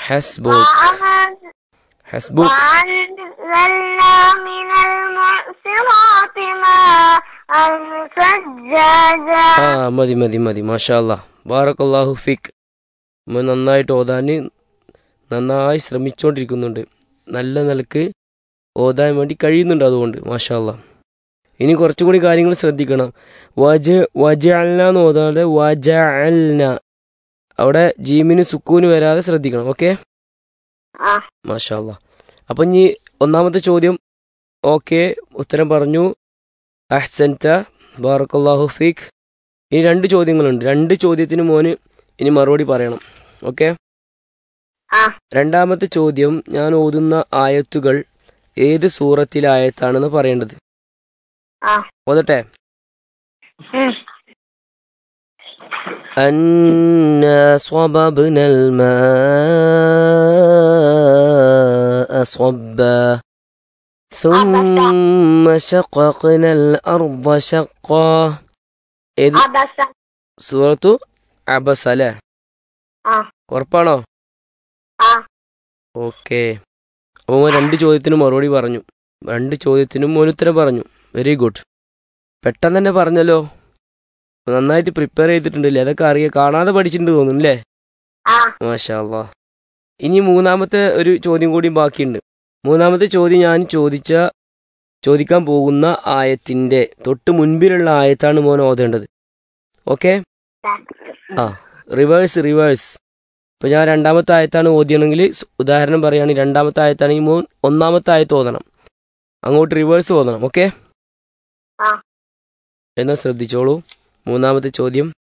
ഹസ്ബുക് وأن- ഹസ്ബുക് وأنزلنا من المعصرات ماء ثجاجا ആ മതി മതി മതി മാഷാ അല്ലാ ബാറക്കല്ലാഹു ഫിക് നമ്മൾ നന്നായിട്ട് ഓതാൻ നന്നായി ശ്രമിച്ചുകൊണ്ടിരിക്കുന്നുണ്ട് നല്ല നിലക്ക് ഓതാൻ വേണ്ടി കഴിയുന്നുണ്ട് അതുകൊണ്ട് മാഷാ അല്ലാ ഇനി കുറച്ചുകൂടി കാര്യങ്ങൾ ശ്രദ്ധിക്കണം വജ വജഅൽന എന്ന് ഓതാതെ വജഅൽന അവിടെ ജീമിന് സുക്കൂന് വരാതെ ശ്രദ്ധിക്കണം ഓക്കെ ആ. മാഷാ അല്ലാ അപ്പം ഇനി ഒന്നാമത്തെ ചോദ്യം ഓക്കെ ഉത്തരം പറഞ്ഞു അഹ്സൻത ബാറക്കല്ലാഹു ഫീഖ് ഇനി രണ്ട് ചോദ്യങ്ങളുണ്ട് രണ്ട് ചോദ്യത്തിന് മോന് ഇനി മറുപടി പറയണം ഓക്കെ ആ. രണ്ടാമത്തെ ചോദ്യം ഞാൻ ഓതുന്ന ആയത്തുകൾ ഏത് സൂറത്തിലെ ആയത്താണെന്ന് പറയേണ്ടത് ആ. ഓതട്ടെ ഉം. أنا صببنا الماء صبا ثم شققنا الأرض شقا ഏത് അബസ സൂറത്തു അബസ അല്ലേ ആ. ഉറപ്പാണോ ആ. ഓക്കെ അപ്പോൾ മോൻ രണ്ട് ചോദ്യത്തിനും മറുപടി പറഞ്ഞു രണ്ട് ചോദ്യത്തിനും മോൻ ഉത്തരം പറഞ്ഞു വെരി ഗുഡ് പെട്ടെന്ന് തന്നെ പറഞ്ഞല്ലോ നന്നായിട്ട് പ്രിപ്പയർ ചെയ്തിട്ടുണ്ടല്ലേ അതൊക്കെ അറിയാം കാണാതെ പഠിച്ചിട്ടുണ്ട് തോന്നുന്നു അല്ലേ ആ മാഷാ അല്ലാ ഇനി മൂന്നാമത്തെ ഒരു ചോദ്യം കൂടി ബാക്കിയുണ്ട് മൂന്നാമത്തെ ചോദ്യം ഞാൻ ചോദിച്ച ചോദിക്കാൻ പോകുന്ന ആയത്തിന്റെ തൊട്ട് മുൻപിലുള്ള ആയത്താണ് മോൻ ഓതേണ്ടത് ഓക്കെ റിവേഴ്സ് റിവേഴ്സ് ഇപ്പൊ ഞാൻ രണ്ടാമത്തെ ആയത്താണ് ഓതിയണമെങ്കിൽ സ് ഉദാഹരണം പറയുകയാണെങ്കിൽ രണ്ടാമത്തെ ആയത്താണെങ്കിൽ മോൻ ഒന്നാമത്തെ ആയത്ത് ഓതണം അങ്ങോട്ട് റിവേഴ്സ് ഓതണം ഓക്കെ ആ. എന്നാൽ ശ്രദ്ധിച്ചോളൂ മൂന്നാമത്തെ ചോദ്യം